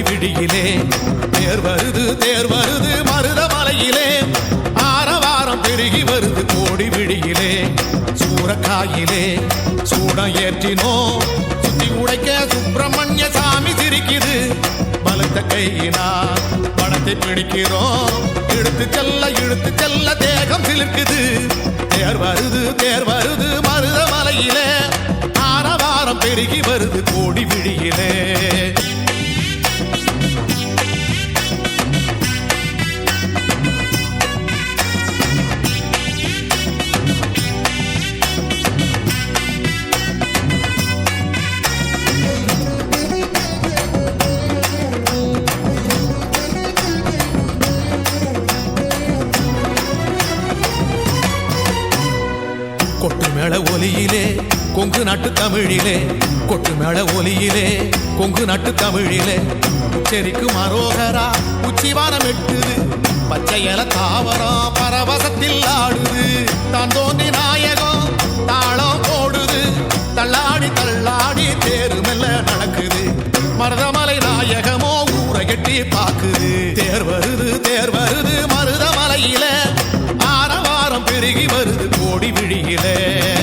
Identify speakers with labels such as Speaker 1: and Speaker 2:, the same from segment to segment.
Speaker 1: விழியிலே தேர் வருது தேர் வருது மருதமலையிலே ஆரவாரம் பெருகி வருது கோடி விழியிலே சூறக்காயிலே சூடம் ஏற்றினோ சுத்தி உடைக்க சுப்பிரமணிய சாமி சிரிக்குது பலத்த கையினால் பணத்தை பிடிக்கிறோம் இழுத்து செல்ல இழுத்து செல்ல தேகம் சிலிர்க்குது தேர் வருது தேர் வருது மருதமலையிலே ஆரவாரம் பெருகி வருது கோடி விழியிலே கொட்டு மேள ஒலியிலே கொங்கு நாட்டு தமிழிலே கொட்டு மேள ஒலியிலே கொங்கு நாட்டு தமிழிலே உச்சரிக்கும் அரோகரா உச்சிவானம் எட்டுது பச்சை இல தாவரம் பரவசத்தில் ஆடுது தான் தோன்றி நாயகம் தாளம் போடுது தள்ளாடி தள்ளாடி தேரு மெல்ல நடக்குது மருதமலை நாயகமோ ஊரை கட்டி பாக்குது தேர் வருது தேர் வருது மருதமலையில ஆரவாரம் பெருகி வருது கோடி விழியிலே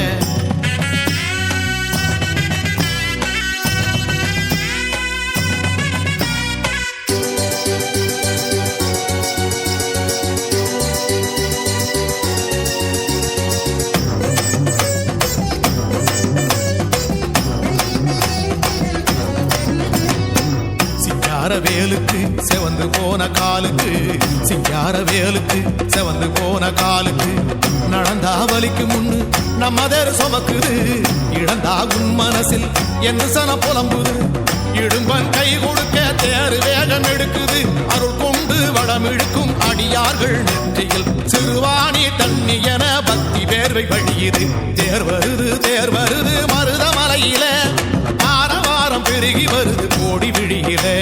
Speaker 1: சிங்கார வேலுக்கு செவந்து போன காலுக்கு சிங்கார வேலுக்கு செவந்து போன காலுக்கு நடந்தா வலிக்கு முன்னு நம்ம தேர் சுமக்குது இழந்தா உன் மனசில் என்று சன புலம்புது இடும்பன் கை கொடுக்க தேர் வேகம் எடுக்குது அருள் கொண்டு வடம் இழுக்கும் அடியார்கள் நெற்றியில் சிறுவாணி தண்ணி என பக்தி வேர்வை வழியுது தேர் வருது தேர் வருது மருதமலையில ஆரவாரம் பெருகி வருது கோடி விழியிலே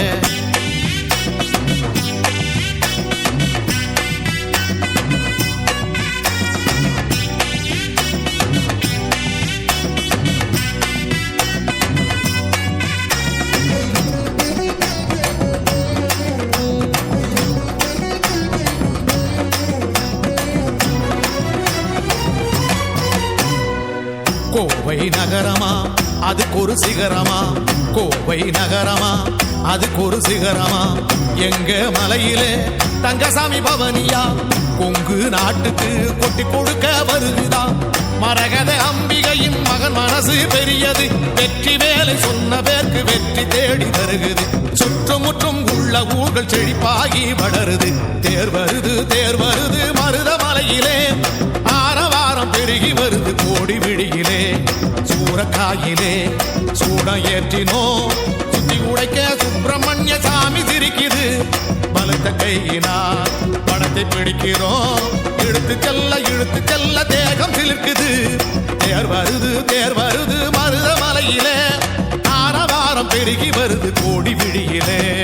Speaker 1: கோவை நகரமா அதுக்கு ஒரு சிகரமா கோவை நகரமா அதுக்கு ஒரு சிகரமா எங்க மலையிலே தங்கசாமி பவனியா கொங்கு நாட்டுக்கு கொட்டி கொடுக்க வருகுதா மரகத அம்பிகையின் மகன் மனசு பெரியது வெற்றி வேலை சொன்ன பேருக்கு வெற்றி தேடி வருகுது சுற்றுமுற்றும் உள்ள ஊர்கள் செழிப்பாகி வளருது தேர் வருது தேர் வருது மருதமலையிலே ஆரவாரம் பெருகி வருது கோடி விழியிலே சூறக்காயிலே சூடம் ஏற்றினோ சுத்தி உடைக்க சுப்பிரமணிய சாமி சிரிக்குது பலத்த கையினால் படத்தை பிடிக்கிறோம் இழுத்து செல்ல இழுத்து செல்ல தேகம் சிலிர்க்குது தேர் வருது தேர் வருது மருதமலையிலே ஆரவாரம் பெருகி வருது கோடி விழியிலே